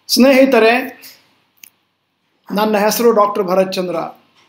ಸ್ನೇಹಿತರೆ ನನ್ನ ಹೆಸರು ಡಾಕ್ಟರ್ ಭರತ್ ಚಂದ್ರ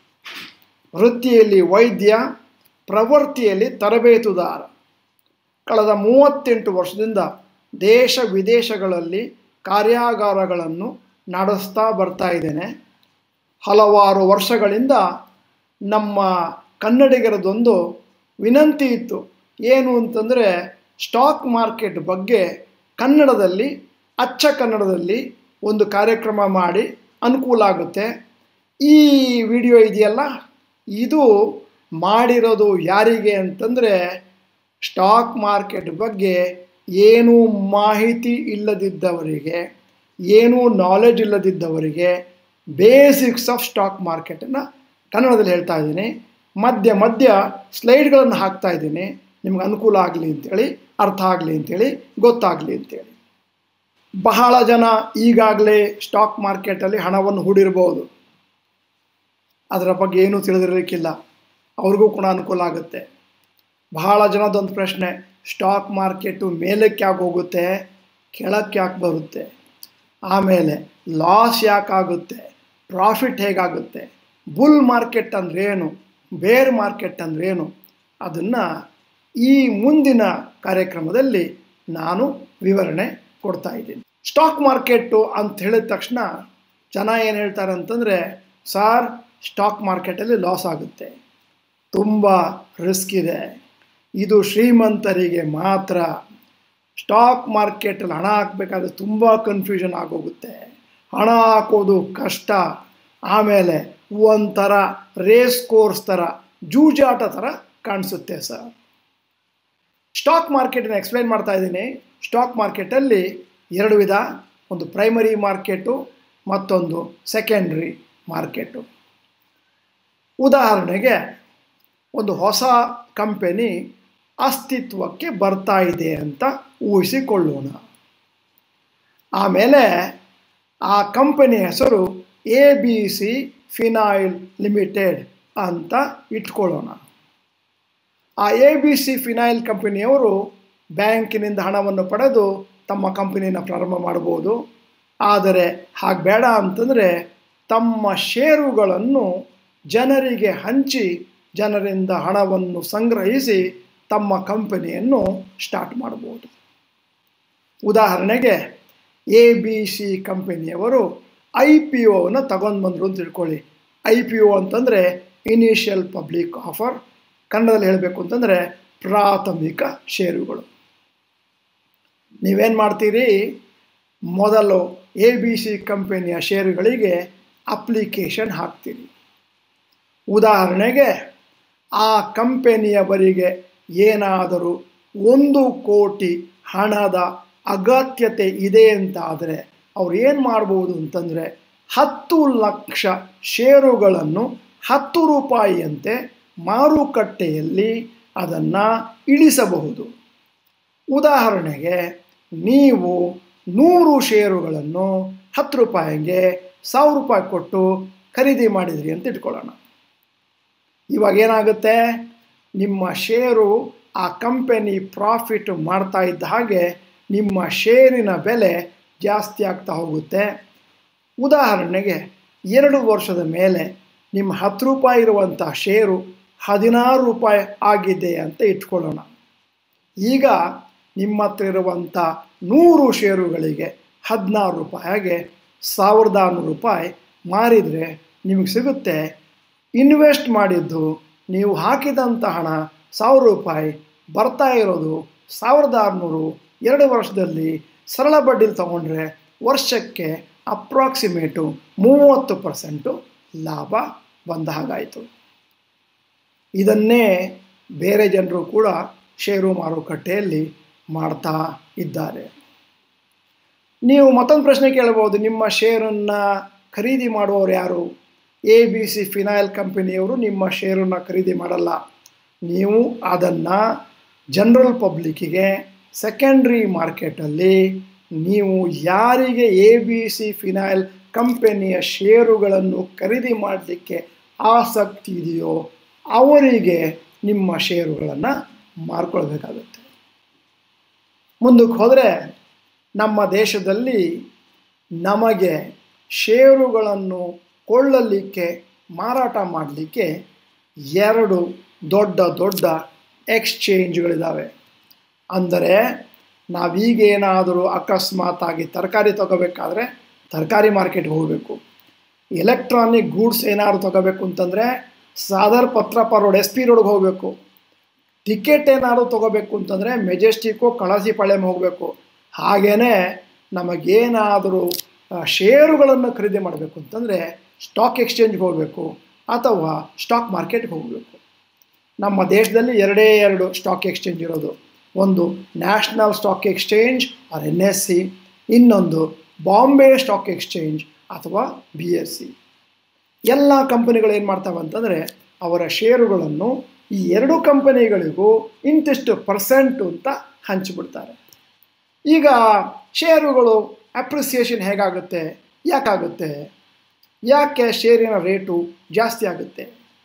ವೃತ್ತಿಯಲ್ಲಿ ವೈದ್ಯ ಪ್ರವೃತ್ತಿಯಲ್ಲಿ ತರಬೇತುದಾರ ಕಳೆದ ಮೂವತ್ತೆಂಟು ವರ್ಷದಿಂದ ದೇಶ ವಿದೇಶಗಳಲ್ಲಿ ಕಾರ್ಯಾಗಾರಗಳನ್ನು ನಡೆಸ್ತಾ ಬರ್ತಾ ಇದ್ದೇನೆ ಹಲವಾರು ವರ್ಷಗಳಿಂದ ನಮ್ಮ ಕನ್ನಡಿಗರದೊಂದು ವಿನಂತಿ ಇತ್ತು ಏನು ಅಂತಂದರೆ ಸ್ಟಾಕ್ ಮಾರ್ಕೆಟ್ ಬಗ್ಗೆ ಕನ್ನಡದಲ್ಲಿ ಅಚ್ಚ ಕನ್ನಡದಲ್ಲಿ ಒಂದು ಕಾರ್ಯಕ್ರಮ ಮಾಡಿ ಅನುಕೂಲ ಆಗುತ್ತೆ ಈ ವಿಡಿಯೋ ಇದೆಯಲ್ಲ ಇದು ಮಾಡಿರೋದು ಯಾರಿಗೆ ಅಂತಂದರೆ ಸ್ಟಾಕ್ ಮಾರ್ಕೆಟ್ ಬಗ್ಗೆ ಏನೂ ಮಾಹಿತಿ ಇಲ್ಲದಿದ್ದವರಿಗೆ ಏನೂ ನಾಲೆಜ್ ಇಲ್ಲದಿದ್ದವರಿಗೆ ಬೇಸಿಕ್ಸ್ ಆಫ್ ಸ್ಟಾಕ್ ಮಾರ್ಕೆಟನ್ನು ಕನ್ನಡದಲ್ಲಿ ಹೇಳ್ತಾ ಇದ್ದೀನಿ ಮಧ್ಯ ಮಧ್ಯ ಸ್ಲೈಡ್ಗಳನ್ನು ಹಾಕ್ತಾ ಇದ್ದೀನಿ ನಿಮ್ಗೆ ಅನುಕೂಲ ಆಗಲಿ ಅಂತೇಳಿ ಅರ್ಥ ಆಗಲಿ ಅಂತೇಳಿ ಗೊತ್ತಾಗಲಿ ಅಂತೇಳಿ ಬಹಳ ಜನ ಈಗಾಗಲೇ ಸ್ಟಾಕ್ ಮಾರ್ಕೆಟಲ್ಲಿ ಹಣವನ್ನು ಹೂಡಿರ್ಬೋದು ಅದರ ಬಗ್ಗೆ ಏನೂ ತಿಳಿದಿರಲಿಕ್ಕಿಲ್ಲ ಅವ್ರಿಗೂ ಕೂಡ ಅನುಕೂಲ ಆಗುತ್ತೆ ಬಹಳ ಜನದೊಂದು ಪ್ರಶ್ನೆ ಸ್ಟಾಕ್ ಮಾರ್ಕೆಟು ಮೇಲಕ್ಕೆ ಯಾಕೆ ಹೋಗುತ್ತೆ ಕೆಳಕ್ಕೆ ಯಾಕೆ ಬರುತ್ತೆ ಆಮೇಲೆ ಲಾಸ್ ಯಾಕಾಗುತ್ತೆ ಪ್ರಾಫಿಟ್ ಹೇಗಾಗುತ್ತೆ ಬುಲ್ ಮಾರ್ಕೆಟ್ ಅಂದ್ರೇನು ಬೇರ್ ಮಾರ್ಕೆಟ್ ಅಂದ್ರೇನು ಅದನ್ನು ಈ ಮುಂದಿನ ಕಾರ್ಯಕ್ರಮದಲ್ಲಿ ನಾನು ವಿವರಣೆ ಕೊಡ್ತಾ ಇದ್ದೀನಿ ಸ್ಟಾಕ್ ಮಾರ್ಕೆಟು ಅಂತ ಹೇಳಿದ ತಕ್ಷಣ ಜನ ಏನು ಹೇಳ್ತಾರೆ ಅಂತಂದರೆ ಸಾರ್ ಸ್ಟಾಕ್ ಮಾರ್ಕೆಟಲ್ಲಿ ಲಾಸ್ ಆಗುತ್ತೆ ತುಂಬ ರಿಸ್ಕ್ ಇದೆ ಇದು ಶ್ರೀಮಂತರಿಗೆ ಮಾತ್ರ ಸ್ಟಾಕ್ ಮಾರ್ಕೆಟಲ್ಲಿ ಹಣ ಹಾಕಬೇಕಾದ್ರೆ ತುಂಬ ಕನ್ಫ್ಯೂಷನ್ ಆಗೋಗುತ್ತೆ ಹಣ ಹಾಕೋದು ಕಷ್ಟ ಆಮೇಲೆ ಒಂಥರ ರೇಸ್ ಕೋರ್ಸ್ ಥರ ಜೂಜಾಟ ಥರ ಕಾಣಿಸುತ್ತೆ ಸರ್ ಸ್ಟಾಕ್ ಮಾರ್ಕೆಟನ್ನು ಎಕ್ಸ್ಪ್ಲೈನ್ ಮಾಡ್ತಾ ಇದ್ದೀನಿ ಸ್ಟಾಕ್ ಮಾರ್ಕೆಟಲ್ಲಿ ಎರಡು ವಿಧ ಒಂದು ಪ್ರೈಮರಿ ಮಾರ್ಕೆಟು ಮತ್ತೊಂದು ಸೆಕೆಂಡ್ರಿ ಮಾರ್ಕೆಟು ಉದಾಹರಣೆಗೆ ಒಂದು ಹೊಸ ಕಂಪೆನಿ ಅಸ್ತಿತ್ವಕ್ಕೆ ಬರ್ತಾ ಇದೆ ಅಂತ ಊಹಿಸಿಕೊಳ್ಳೋಣ ಆಮೇಲೆ ಆ ಕಂಪನಿ ಹೆಸರು A B C phenyl limited ಅಂತ ಇಟ್ಕೊಳ್ಳೋಣ ಆ ಎ ಬಿ ಸಿ ಫಿನಾಯಿಲ್ ಕಂಪನಿಯವರು ಬ್ಯಾಂಕಿನಿಂದ ಹಣವನ್ನು ಪಡೆದು ತಮ್ಮ ಕಂಪನಿನ ಪ್ರಾರಂಭ ಮಾಡ್ಬೋದು ಆದರೆ ಹಾಗೆ ಬೇಡ ಅಂತಂದರೆ ತಮ್ಮ ಷೇರುಗಳನ್ನು ಜನರಿಗೆ ಹಂಚಿ ಜನರಿಂದ ಹಣವನ್ನು ಸಂಗ್ರಹಿಸಿ ತಮ್ಮ ಕಂಪನಿಯನ್ನು ಸ್ಟಾರ್ಟ್ ಮಾಡ್ಬೋದು ಉದಾಹರಣೆಗೆ ಎ ಬಿ ಸಿ ಕಂಪನಿಯವರು ಐ ಪಿ ಒವನ್ನು ತಗೊಂಡು ಬಂದರು ಅಂತ ತಿಳ್ಕೊಳ್ಳಿ ಐ ಪಿ ಒ ಅಂತಂದರೆ ಇನಿಷಿಯಲ್ ಪಬ್ಲಿಕ್ ಆಫರ್ ಕನ್ನಡದಲ್ಲಿ ಹೇಳಬೇಕು ಅಂತಂದರೆ ಪ್ರಾಥಮಿಕ ಷೇರುಗಳು ನೀವೇನು ಮಾಡ್ತೀರಿ ಮೊದಲು ಎ ಬಿ ಸಿ ಕಂಪನಿಯ ಷೇರುಗಳಿಗೆ ಅಪ್ಲಿಕೇಶನ್ ಹಾಕ್ತೀರಿ ಉದಾಹರಣೆಗೆ ಆ ಕಂಪನಿಯವರಿಗೆ ಏನಾದರೂ ಒಂದು ಕೋಟಿ ಹಣದ ಅಗತ್ಯತೆ ಇದೆ ಅಂತಾದರೆ ಅವ್ರು ಏನು ಮಾಡ್ಬೋದು ಅಂತಂದರೆ ಹತ್ತು ಲಕ್ಷ ಷೇರುಗಳನ್ನು ಹತ್ತು ರೂಪಾಯಿಯಂತೆ ಮಾರುಕಟ್ಟೆಯಲ್ಲಿ ಅದನ್ನು ಇಳಿಸಬಹುದು ಉದಾಹರಣೆಗೆ ನೀವು ನೂರು ಷೇರುಗಳನ್ನು ಹತ್ತು ರೂಪಾಯಿಗೆ ಸಾವಿರ ರೂಪಾಯಿ ಕೊಟ್ಟು ಖರೀದಿ ಮಾಡಿದ್ರಿ ಅಂತ ಇಟ್ಕೊಳ್ಳೋಣ ಇವಾಗ ಏನಾಗುತ್ತೆ ನಿಮ್ಮ ಷೇರು ಆ ಕಂಪನಿ ಪ್ರಾಫಿಟ್ ಮಾಡ್ತಾ ಇದ್ದ ಹಾಗೆ ನಿಮ್ಮ ಷೇರಿನ ಬೆಲೆ ಜಾಸ್ತಿ ಆಗ್ತಾ ಹೋಗುತ್ತೆ ಉದಾಹರಣೆಗೆ ಎರಡು ವರ್ಷದ ಮೇಲೆ ನಿಮ್ಮ ಹತ್ತು ರೂಪಾಯಿ ಇರುವಂಥ ಷೇರು ಹದಿನಾರು ರೂಪಾಯಿ ಆಗಿದೆ ಅಂತ ಇಟ್ಕೊಳ್ಳೋಣ ಈಗ ನಿಮ್ಮ ಹತ್ರ ಇರುವಂಥ ನೂರು ಷೇರುಗಳಿಗೆ ಹದಿನಾರು ರೂಪಾಯಿಗೆ ಸಾವಿರದ ಆರುನೂರು ರೂಪಾಯಿ ಮಾರಿದರೆ ನಿಮಗೆ ಸಿಗುತ್ತೆ ಇನ್ವೆಸ್ಟ್ ಮಾಡಿದ್ದು ನೀವು ಹಾಕಿದಂಥ ಹಣ ಸಾವಿರ ರೂಪಾಯಿ ಬರ್ತಾ ಇರೋದು ಸಾವಿರದ ಆರುನೂರು ಎರಡು ವರ್ಷದಲ್ಲಿ ಸರಳ ಬಡ್ಡಿಲಿ ತೊಗೊಂಡ್ರೆ ವರ್ಷಕ್ಕೆ ಅಪ್ರಾಕ್ಸಿಮೇಟು ಮೂವತ್ತು ಪರ್ಸೆಂಟು ಲಾಭ ಬಂದ ಹಾಗಾಯಿತು ಇದನ್ನೇ ಬೇರೆ ಜನರು ಕೂಡ ಷೇರು ಮಾರುಕಟ್ಟೆಯಲ್ಲಿ ಮಾಡ್ತಾ ಇದ್ದಾರೆ ನೀವು ಮತ್ತೊಂದು ಪ್ರಶ್ನೆ ಕೇಳ್ಬೋದು ನಿಮ್ಮ ಷೇರನ್ನು ಖರೀದಿ ಮಾಡುವವರು ಯಾರು ಎ ಬಿ ಸಿ ಫಿನಾಯಿಲ್ ಕಂಪನಿಯವರು ನಿಮ್ಮ ಷೇರನ್ನು ಖರೀದಿ ಮಾಡಲ್ಲ ನೀವು ಅದನ್ನು ಜನರಲ್ ಪಬ್ಲಿಕ್ಕಿಗೆ ಸೆಕೆಂಡ್ರಿ ಮಾರ್ಕೆಟಲ್ಲಿ ನೀವು ಯಾರಿಗೆ ಎ ಬಿ ಸಿ ಫಿನಾಯಿಲ್ ಕಂಪನಿಯ ಷೇರುಗಳನ್ನು ಖರೀದಿ ಮಾಡಲಿಕ್ಕೆ ಆಸಕ್ತಿ ಇದೆಯೋ ಅವರಿಗೆ ನಿಮ್ಮ ಷೇರುಗಳನ್ನು ಮಾರ್ಕೊಳ್ಬೇಕಾಗುತ್ತೆ ಮುಂದಕ್ಕೆ ಹೋದರೆ ನಮ್ಮ ದೇಶದಲ್ಲಿ ನಮಗೆ ಷೇರುಗಳನ್ನು ಕೊಳ್ಳಲಿಕ್ಕೆ ಮಾರಾಟ ಮಾಡಲಿಕ್ಕೆ ಎರಡು ದೊಡ್ಡ ದೊಡ್ಡ ಎಕ್ಸ್ಚೇಂಜ್ಗಳಿದ್ದಾವೆ ಅಂದರೆ ನಾವೀಗೇನಾದರೂ ಅಕಸ್ಮಾತಾಗಿ ತರಕಾರಿ ತಗೋಬೇಕಾದ್ರೆ ತರಕಾರಿ ಮಾರ್ಕೆಟ್ಗೆ ಹೋಗಬೇಕು ಎಲೆಕ್ಟ್ರಾನಿಕ್ ಗೂಡ್ಸ್ ಏನಾದ್ರು ತಗೋಬೇಕು ಅಂತಂದರೆ Sadar Patrappa road S P ರೋಡ್ಗೆ ಹೋಗಬೇಕು ಟಿಕೆಟ್ ಏನಾದ್ರು ತೊಗೋಬೇಕು ಅಂತಂದರೆ ಮೆಜೆಸ್ಟಿಕ್ಕು ಕಳಸಿಪಾಳ್ಯಂ ಹೋಗಬೇಕು ಹಾಗೆಯೇ ನಮಗೇನಾದರೂ ಷೇರುಗಳನ್ನು ಖರೀದಿ ಮಾಡಬೇಕು ಅಂತಂದರೆ ಸ್ಟಾಕ್ ಎಕ್ಸ್ಚೇಂಜ್ಗೆ ಹೋಗಬೇಕು ಅಥವಾ ಸ್ಟಾಕ್ ಮಾರ್ಕೆಟ್ಗೆ ಹೋಗಬೇಕು ನಮ್ಮ ದೇಶದಲ್ಲಿ ಎರಡೇ ಎರಡು ಸ್ಟಾಕ್ ಎಕ್ಸ್ಚೇಂಜ್ ಇರೋದು ಒಂದು national stock exchange or N S C ಇನ್ನೊಂದು ಬಾಂಬೆ ಸ್ಟಾಕ್ ಎಕ್ಸ್ಚೇಂಜ್ ಅಥವಾ ಬಿ ಎಸ್ ಸಿ ಎಲ್ಲ ಕಂಪನಿಗಳು ಏನು ಮಾಡ್ತವೆ ಅಂತಂದರೆ ಅವರ ಷೇರುಗಳನ್ನು ಈ ಎರಡು ಕಂಪನಿಗಳಿಗೂ ಇಂತಿಷ್ಟು ಪರ್ಸೆಂಟು ಅಂತ ಹಂಚಿಬಿಡ್ತಾರೆ ಈಗ ಷೇರುಗಳು ಅಪ್ರಿಸಿಯೇಷನ್ ಹೇಗಾಗುತ್ತೆ ಯಾಕಾಗುತ್ತೆ ಯಾಕೆ ಷೇರಿನ ರೇಟು ಜಾಸ್ತಿ ಆಗುತ್ತೆ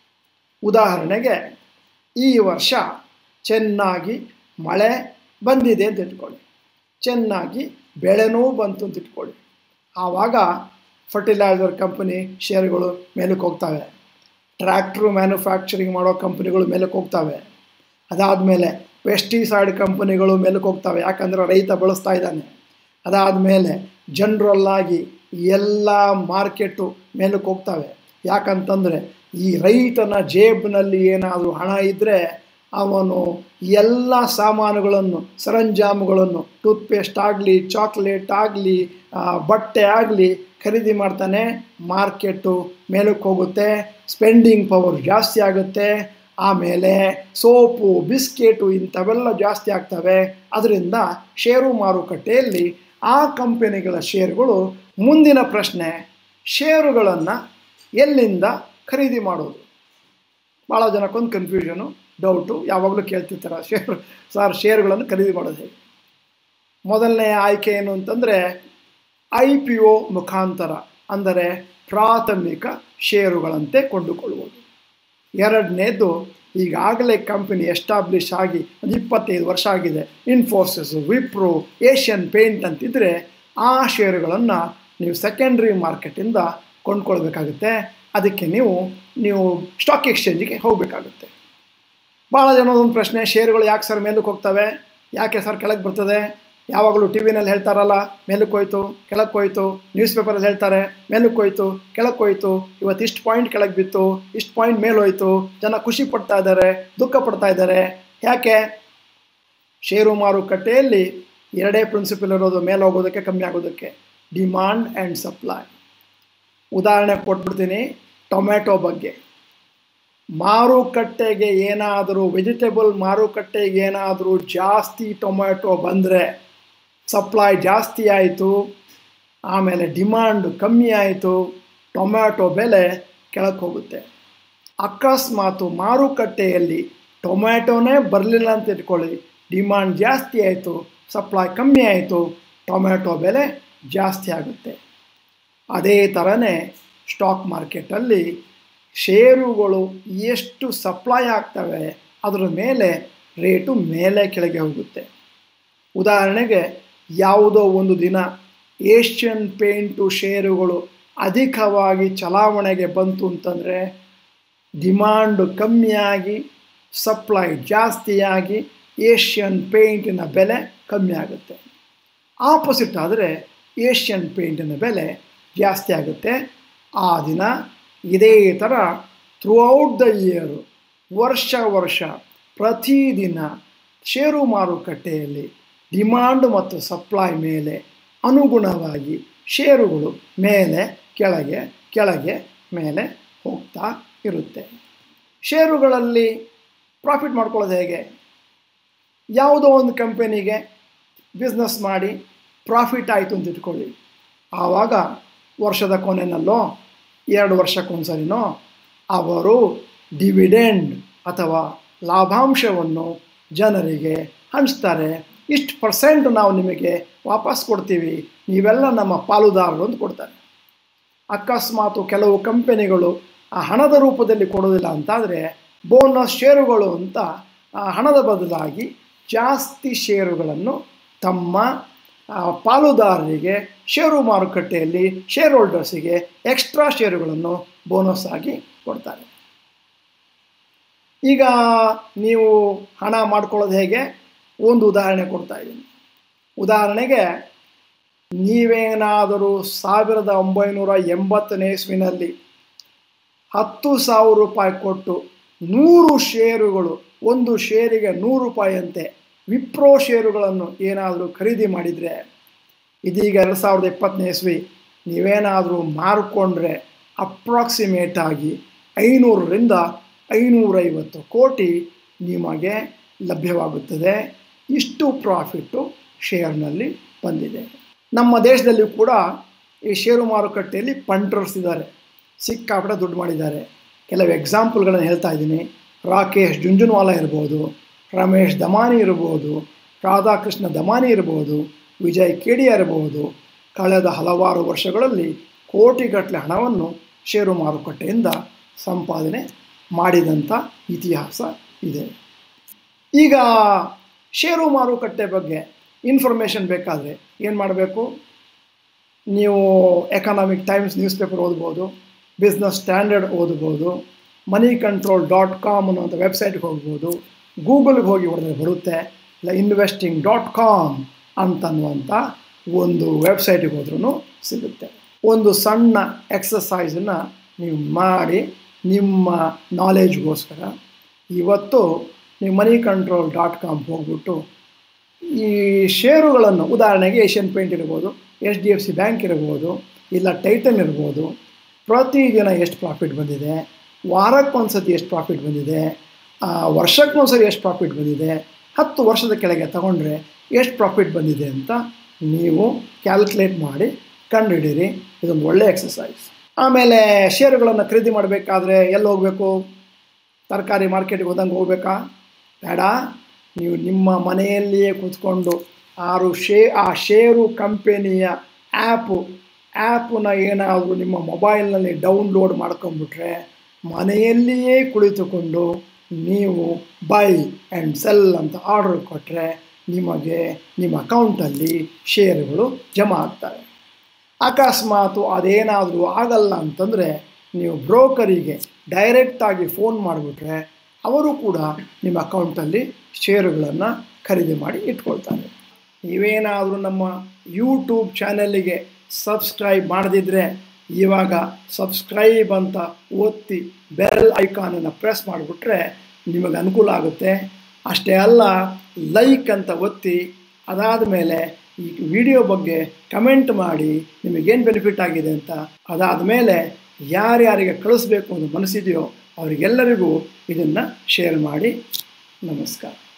ಉದಾಹರಣೆಗೆ ಈ ವರ್ಷ ಚೆನ್ನಾಗಿ ಮಳೆ ಬಂದಿದೆ ಅಂತ ಇಟ್ಕೊಳ್ಳಿ ಚೆನ್ನಾಗಿ ಬೆಳೆನೂ ಬಂತು ಅಂತ ಇಟ್ಕೊಳ್ಳಿ ಆವಾಗ ಫರ್ಟಿಲೈಸರ್ ಕಂಪನಿ ಷೇರುಗಳು ಮೇಲಕ್ಕೆ ಹೋಗ್ತವೆ ಟ್ರ್ಯಾಕ್ಟ್ರು ಮ್ಯಾನುಫ್ಯಾಕ್ಚರಿಂಗ್ ಮಾಡೋ ಕಂಪನಿಗಳು ಮೇಲಕ್ಕೆ ಹೋಗ್ತವೆ ಅದಾದಮೇಲೆ ಪೆಸ್ಟಿಸೈಡ್ ಕಂಪನಿಗಳು ಮೇಲಕ್ಕೆ ಹೋಗ್ತವೆ ಯಾಕಂದರೆ ರೈತ ಬಳಸ್ತಾ ಇದ್ದಾನೆ ಅದಾದಮೇಲೆ ಜನರಲ್ಲಾಗಿ ಎಲ್ಲ ಮಾರ್ಕೆಟು ಮೇಲಕ್ಕೆ ಹೋಗ್ತವೆ ಯಾಕಂತಂದರೆ ಈ ರೈತನ ಜೇಬಿನಲ್ಲಿ ಏನಾದರೂ ಹಣ ಇದ್ದರೆ ಅವನು ಎಲ್ಲ ಸಾಮಾನುಗಳನ್ನು ಸರಂಜಾಮುಗಳನ್ನು ಟೂತ್ಪೇಸ್ಟ್ ಆಗಲಿ ಚಾಕ್ಲೇಟ್ ಆಗಲಿ ಬಟ್ಟೆ ಆಗಲಿ ಖರೀದಿ ಮಾಡ್ತಾನೆ ಮಾರ್ಕೆಟು ಮೇಲಕ್ಕೆ ಹೋಗುತ್ತೆ ಸ್ಪೆಂಡಿಂಗ್ ಪವರ್ ಜಾಸ್ತಿ ಆಗುತ್ತೆ ಆಮೇಲೆ ಸೋಪು ಬಿಸ್ಕೆಟು ಇಂಥವೆಲ್ಲ ಜಾಸ್ತಿ ಆಗ್ತವೆ ಅದರಿಂದ ಷೇರು ಮಾರುಕಟ್ಟೆಯಲ್ಲಿ ಆ ಕಂಪನಿಗಳ ಷೇರುಗಳು ಮುಂದಿನ ಪ್ರಶ್ನೆ ಷೇರುಗಳನ್ನು ಎಲ್ಲಿಂದ ಖರೀದಿ ಮಾಡೋದು ಭಾಳ ಜನಕ್ಕೊಂದು ಕನ್ಫ್ಯೂಷನು ಡೌಟು ಯಾವಾಗಲೂ ಕೇಳ್ತಿರ್ತಾರೆ ಶೇರು ಸರ್ ಷೇರುಗಳನ್ನು ಖರೀದಿ ಮಾಡೋದು ಹೇಗೆ ಮೊದಲನೇ ಆಯ್ಕೆ ಏನು ಅಂತಂದರೆ ಐ ಪಿ ಒ ಮುಖಾಂತರ ಅಂದರೆ ಪ್ರಾಥಮಿಕ ಷೇರುಗಳಂತೆ ಕೊಂಡುಕೊಳ್ಳುವುದು ಎರಡನೇದು ಈಗಾಗಲೇ ಕಂಪನಿ ಎಸ್ಟಾಬ್ಲಿಷ್ ಆಗಿ ಒಂದು ಇಪ್ಪತ್ತೈದು ವರ್ಷ ಆಗಿದೆ ಇನ್ಫೋಸಿಸ್ ವಿಪ್ರೋ ಏಷ್ಯನ್ ಪೇಂಟ್ ಅಂತಿದ್ದರೆ ಆ ಷೇರುಗಳನ್ನು ನೀವು ಸೆಕೆಂಡ್ರಿ ಮಾರ್ಕೆಟಿಂದ ಕೊಂಡ್ಕೊಳ್ಬೇಕಾಗುತ್ತೆ ಅದಕ್ಕೆ ನೀವು ನೀವು ಸ್ಟಾಕ್ ಎಕ್ಸ್ಚೇಂಜಿಗೆ ಹೋಗಬೇಕಾಗುತ್ತೆ ಭಾಳ ಜನದೊಂದು ಪ್ರಶ್ನೆ ಷೇರುಗಳು ಯಾಕೆ ಸರ್ ಮೇಲಕ್ಕೆ ಹೋಗ್ತವೆ ಯಾಕೆ ಸರ್ ಕೆಳಗೆ ಬರ್ತದೆ ಯಾವಾಗಲೂ ಟಿ ವಿನಲ್ಲಿ ಹೇಳ್ತಾರಲ್ಲ ಮೇಲಕ್ಕೆ ಹೋಯ್ತು ಕೆಳಕ್ಕೆ ಹೋಯ್ತು ನ್ಯೂಸ್ ಪೇಪರಲ್ಲಿ ಹೇಳ್ತಾರೆ ಮೇಲಕ್ಕೆ ಹೋಯ್ತು ಕೆಳಕ್ಕೆ ಹೋಯ್ತು ಇವತ್ತು ಇಷ್ಟು ಪಾಯಿಂಟ್ ಕೆಳಗೆ ಬಿತ್ತು ಇಷ್ಟು ಪಾಯಿಂಟ್ ಮೇಲೆ ಹೋಯ್ತು ಜನ ಖುಷಿ ಪಡ್ತಾ ಇದ್ದಾರೆ ದುಃಖ ಪಡ್ತಾ ಇದ್ದಾರೆ ಯಾಕೆ ಷೇರು ಮಾರುಕಟ್ಟೆಯಲ್ಲಿ ಎರಡೇ ಪ್ರಿನ್ಸಿಪಲ್ ಇರೋದು ಮೇಲೆ ಹೋಗೋದಕ್ಕೆ ಕಮ್ಮಿ ಆಗೋದಕ್ಕೆ ಡಿಮಾಂಡ್ ಆ್ಯಂಡ್ ಸಪ್ಲೈ ಉದಾಹರಣೆ ಕೊಟ್ಬಿಡ್ತೀನಿ ಟೊಮೆಟೊ ಬಗ್ಗೆ ಮಾರುಕಟ್ಟೆಗೆ ಏನಾದರೂ ವೆಜಿಟೇಬಲ್ ಮಾರುಕಟ್ಟೆಗೆ ಏನಾದರೂ ಜಾಸ್ತಿ ಟೊಮೆಟೊ ಬಂದರೆ ಸಪ್ಲೈ ಜಾಸ್ತಿ ಆಯಿತು ಆಮೇಲೆ ಡಿಮಾಂಡ್ ಕಮ್ಮಿ ಆಯಿತು ಟೊಮ್ಯಾಟೊ ಬೆಲೆ ಕೆಳಕ್ಕೆ ಹೋಗುತ್ತೆ ಅಕಸ್ಮಾತು ಮಾರುಕಟ್ಟೆಯಲ್ಲಿ ಟೊಮ್ಯಾಟೊನೇ ಬರಲಿಲ್ಲ ಅಂತ ಇಟ್ಕೊಳ್ಳಿ ಡಿಮಾಂಡ್ ಜಾಸ್ತಿ ಆಯಿತು ಸಪ್ಲೈ ಕಮ್ಮಿ ಆಯಿತು ಟೊಮ್ಯಾಟೊ ಬೆಲೆ ಜಾಸ್ತಿ ಆಗುತ್ತೆ ಅದೇ ಥರನೇ ಸ್ಟಾಕ್ ಮಾರ್ಕೆಟಲ್ಲಿ ಷೇರುಗಳು ಎಷ್ಟು ಸಪ್ಲೈ ಆಗ್ತವೆ ಅದರ ಮೇಲೆ ರೇಟು ಮೇಲೆ ಕೆಳಗೆ ಹೋಗುತ್ತೆ ಉದಾಹರಣೆಗೆ ಯಾವುದೋ ಒಂದು ದಿನ ಏಷ್ಯನ್ ಪೇಂಟು ಷೇರುಗಳು ಅಧಿಕವಾಗಿ ಚಲಾವಣೆಗೆ ಬಂತು ಅಂತಂದರೆ ಡಿಮಾಂಡು ಕಮ್ಮಿಯಾಗಿ ಸಪ್ಲೈ ಜಾಸ್ತಿಯಾಗಿ ಏಷ್ಯನ್ ಪೇಂಟಿನ ಬೆಲೆ ಕಮ್ಮಿ ಆಗುತ್ತೆ ಆಪೋಸಿಟ್ ಆದರೆ ಏಷ್ಯನ್ ಪೇಂಟಿನ ಬೆಲೆ ಜಾಸ್ತಿ ಆಗುತ್ತೆ ಆ ದಿನ ಇದೇ ಥರ ಥ್ರೂಔಟ್ ದ ಇಯರು ವರ್ಷ ವರ್ಷ ಪ್ರತಿದಿನ ಷೇರು ಮಾರುಕಟ್ಟೆಯಲ್ಲಿ ಡಿಮಾಂಡ್ ಮತ್ತು ಸಪ್ಲೈ ಮೇಲೆ ಅನುಗುಣವಾಗಿ ಷೇರುಗಳು ಮೇಲೆ ಕೆಳಗೆ ಕೆಳಗೆ ಮೇಲೆ ಹೋಗ್ತಾ ಇರುತ್ತೆ ಷೇರುಗಳಲ್ಲಿ ಪ್ರಾಫಿಟ್ ಮಾಡ್ಕೊಳ್ಳೋದು ಹೇಗೆ ಯಾವುದೋ ಒಂದು ಕಂಪನಿಗೆ ಬಿಸ್ನೆಸ್ ಮಾಡಿ ಪ್ರಾಫಿಟ್ ಆಯಿತು ಅಂತ ಇಟ್ಕೊಳ್ಳಿ ಆವಾಗ ವರ್ಷದ ಕೊನೆಯಲ್ಲೋ ಎರಡು ವರ್ಷಕ್ಕೊಂದ್ಸರಿನೋ ಅವರು ಡಿವಿಡೆಂಡ್ ಅಥವಾ ಲಾಭಾಂಶವನ್ನು ಜನರಿಗೆ ಹಂಚ್ತಾರೆ ಇಷ್ಟು ಪರ್ಸೆಂಟ್ ನಾವು ನಿಮಗೆ ವಾಪಸ್ ಕೊಡ್ತೀವಿ ನೀವೆಲ್ಲ ನಮ್ಮ ಪಾಲುದಾರರು ಅಂತ ಕೊಡ್ತಾರೆ ಅಕಸ್ಮಾತು ಕೆಲವು ಕಂಪನಿಗಳು ಆ ಹಣದ ರೂಪದಲ್ಲಿ ಕೊಡೋದಿಲ್ಲ ಅಂತಾದರೆ ಬೋನಸ್ ಷೇರುಗಳು ಅಂತ ಆ ಹಣದ ಬದಲಾಗಿ ಜಾಸ್ತಿ ಷೇರುಗಳನ್ನು ತಮ್ಮ ಪಾಲುದಾರರಿಗೆ ಷೇರು ಮಾರುಕಟ್ಟೆಯಲ್ಲಿ ಶೇರ್ ಹೋಲ್ಡರ್ಸಿಗೆ ಎಕ್ಸ್ಟ್ರಾ ಷೇರುಗಳನ್ನು ಬೋನಸ್ ಆಗಿ ಕೊಡ್ತಾರೆ ಈಗ ನೀವು ಹಣ ಮಾಡ್ಕೊಳ್ಳೋದು ಹೇಗೆ ಒಂದು ಉದಾಹರಣೆ ಕೊಡ್ತಾ ಇದ್ದೀನಿ ಉದಾಹರಣೆಗೆ ನೀವೇನಾದರೂ ಸಾವಿರದ ಒಂಬೈನೂರ ಎಂಬತ್ತನೇ ಇಸ್ವಿನಲ್ಲಿ ಹತ್ತು ಸಾವಿರ ರೂಪಾಯಿ ಕೊಟ್ಟು ನೂರು ಷೇರುಗಳು ಒಂದು ಷೇರಿಗೆ ನೂರು ರೂಪಾಯಿಯಂತೆ ವಿಪ್ರೋ ಷೇರುಗಳನ್ನು ಏನಾದರೂ ಖರೀದಿ ಮಾಡಿದರೆ ಇದೀಗ ಎರಡು ಸಾವಿರದ ಇಪ್ಪತ್ತನೇ ಇಸ್ವಿ ನೀವೇನಾದರೂ ಮಾರಿಕೊಂಡ್ರೆ ಅಪ್ರಾಕ್ಸಿಮೇಟ್ ಆಗಿ ಐನೂರರಿಂದ ಐನೂರೈವತ್ತು ಕೋಟಿ ನಿಮಗೆ ಲಭ್ಯವಾಗುತ್ತದೆ ಇಷ್ಟು ಪ್ರಾಫಿಟ್ಟು ಶೇರ್ನಲ್ಲಿ ಬಂದಿದೆ ನಮ್ಮ ದೇಶದಲ್ಲಿ ಕೂಡ ಈ ಷೇರು ಮಾರುಕಟ್ಟೆಯಲ್ಲಿ ಪಂಟ್ರರ್ಸ್ ಇದ್ದಾರೆ ಸಿಕ್ಕಾಪಟ್ಟೆ ದುಡ್ಡು ಮಾಡಿದ್ದಾರೆ ಕೆಲವು ಎಕ್ಸಾಂಪಲ್ಗಳನ್ನು ಹೇಳ್ತಾ ಇದ್ದೀನಿ ರಾಕೇಶ್ ಜುಂಜುನ್ವಾಲಾ ಇರ್ಬೋದು ರಮೇಶ್ ದಮಾನಿ ಇರ್ಬೋದು ರಾಧಾಕೃಷ್ಣ ದಮಾನಿ ಇರ್ಬೋದು ವಿಜಯ್ ಕೇಡಿಯಾ ಇರಬಹುದು ಕಳೆದ ಹಲವಾರು ವರ್ಷಗಳಲ್ಲಿ ಕೋಟಿಗಟ್ಟಲೆ ಹಣವನ್ನು ಷೇರು ಮಾರುಕಟ್ಟೆಯಿಂದ ಸಂಪಾದನೆ ಮಾಡಿದಂಥ ಇತಿಹಾಸ ಇದೆ ಈಗ ಷೇರು ಮಾರುಕಟ್ಟೆ ಬಗ್ಗೆ ಇನ್ಫಾರ್ಮೇಷನ್ ಬೇಕಾದರೆ ಏನು ಮಾಡಬೇಕು ನೀವು ಎಕನಾಮಿಕ್ ಟೈಮ್ಸ್ ನ್ಯೂಸ್ ಪೇಪರ್ ಓದ್ಬೋದು ಬಿಸ್ನೆಸ್ ಸ್ಟ್ಯಾಂಡರ್ಡ್ ಓದ್ಬೋದು ಮನಿ ಕಂಟ್ರೋಲ್ ಡಾಟ್ ಕಾಮ್ ಅನ್ನೋಂಥ ವೆಬ್ಸೈಟ್ಗೆ ಹೋಗ್ಬೋದು ಗೂಗಲ್ಗೆ ಹೋಗಿ ಹೊಡೆದ್ರೆ ಬರುತ್ತೆ ಇಲ್ಲ ಇನ್ವೆಸ್ಟಿಂಗ್ ಡಾಟ್ ಕಾಮ್ ಅಂತನ್ನುವಂಥ ಒಂದು ವೆಬ್ಸೈಟಿಗೆ ಹೋದ್ರೂ ಸಿಗುತ್ತೆ ಒಂದು ಸಣ್ಣ ಎಕ್ಸಸೈಸನ್ನು ನೀವು ಮಾಡಿ ನಿಮ್ಮ ನಾಲೆಜ್ಗೋಸ್ಕರ ಇವತ್ತು ನೀವು ಮನಿ ಕಂಟ್ರೋಲ್ ಡಾಟ್ ಕಾಮ್ ಹೋಗ್ಬಿಟ್ಟು ಈ ಷೇರುಗಳನ್ನು ಉದಾಹರಣೆಗೆ ಏಷ್ಯನ್ ಪೇಂಟ್ ಇರ್ಬೋದು H D F C bank ಇರ್ಬೋದು ಇಲ್ಲ ಟೈಟನ್ ಇರ್ಬೋದು ಪ್ರತಿದಿನ ಎಷ್ಟು ಪ್ರಾಫಿಟ್ ಬಂದಿದೆ ವಾರಕ್ಕೊಂದ್ಸತಿ ಎಷ್ಟು ಪ್ರಾಫಿಟ್ ಬಂದಿದೆ ವರ್ಷಕ್ಕೊಂದ್ಸರಿ ಎಷ್ಟು ಪ್ರಾಫಿಟ್ ಬಂದಿದೆ ಹತ್ತು ವರ್ಷದ ಕೆಳಗೆ ತಗೊಂಡ್ರೆ ಎಷ್ಟು ಪ್ರಾಫಿಟ್ ಬಂದಿದೆ ಅಂತ ನೀವು ಕ್ಯಾಲ್ಕುಲೇಟ್ ಮಾಡಿ ಕಂಡುಹಿಡೀರಿ ಇದೊಂದು ಒಳ್ಳೆಯ ಎಕ್ಸಸೈಸ್ ಆಮೇಲೆ ಷೇರುಗಳನ್ನು ಖರೀದಿ ಮಾಡಬೇಕಾದ್ರೆ ಎಲ್ಲಿ ಹೋಗಬೇಕು ತರಕಾರಿ ಮಾರ್ಕೆಟಿಗೆ ಹೋದಂಗೆ ಹೋಗ್ಬೇಕಾ ಬೇಡ ನೀವು ನಿಮ್ಮ ಮನೆಯಲ್ಲಿಯೇ ಕೂತ್ಕೊಂಡು ಆರು ಶೇ ಆ ಷೇರು ಕಂಪೆನಿಯ ಆ್ಯಪು ಆ್ಯಪನ್ನ ಏನಾದರೂ ನಿಮ್ಮ ಮೊಬೈಲ್ನಲ್ಲಿ ಡೌನ್ಲೋಡ್ ಮಾಡ್ಕೊಂಬಿಟ್ರೆ ಮನೆಯಲ್ಲಿಯೇ ಕುಳಿತುಕೊಂಡು ನೀವು ಬೈ ಆ್ಯಂಡ್ ಸೆಲ್ ಅಂತ ಆರ್ಡರ್ ಕೊಟ್ಟರೆ ನಿಮಗೆ ನಿಮ್ಮ ಅಕೌಂಟಲ್ಲಿ ಷೇರುಗಳು ಜಮಾ ಆಗ್ತವೆ ಅಕಸ್ಮಾತು ಅದೇನಾದರೂ ಆಗಲ್ಲ ಅಂತಂದರೆ ನೀವು ಬ್ರೋಕರಿಗೆ ಡೈರೆಕ್ಟಾಗಿ ಫೋನ್ ಮಾಡಿಬಿಟ್ರೆ ಅವರು ಕೂಡ ನಿಮ್ಮ ಅಕೌಂಟಲ್ಲಿ ಷೇರುಗಳನ್ನು ಖರೀದಿ ಮಾಡಿ ಇಟ್ಕೊಳ್ತಾರೆ ನೀವೇನಾದರೂ ನಮ್ಮ ಯೂಟ್ಯೂಬ್ ಚಾನಲ್ಲಿಗೆ ಸಬ್ಸ್ಕ್ರೈಬ್ ಮಾಡದಿದ್ದರೆ ಇವಾಗ ಸಬ್ಸ್ಕ್ರೈಬ್ ಅಂತ ಒತ್ತಿ ಬೆಲ್ ಐಕಾನನ್ನು ಪ್ರೆಸ್ ಮಾಡಿಬಿಟ್ರೆ ನಿಮಗೆ ಅನುಕೂಲ ಆಗುತ್ತೆ ಅಷ್ಟೇ ಅಲ್ಲ ಲೈಕ್ ಅಂತ ಒತ್ತಿ ಅದಾದ ಮೇಲೆ ಈ ವಿಡಿಯೋ ಬಗ್ಗೆ ಕಮೆಂಟ್ ಮಾಡಿ ನಿಮಗೇನು ಬೆನಿಫಿಟ್ ಆಗಿದೆ ಅಂತ ಅದಾದ ಮೇಲೆ ಯಾರ್ಯಾರಿಗೆ ಕಳಿಸ್ಬೇಕು ಅಂತ ಮನಸ್ಸಿದೆಯೋ ಅವರಿಗೆಲ್ಲರಿಗೂ ಇದನ್ನು ಶೇರ್ ಮಾಡಿ ನಮಸ್ಕಾರ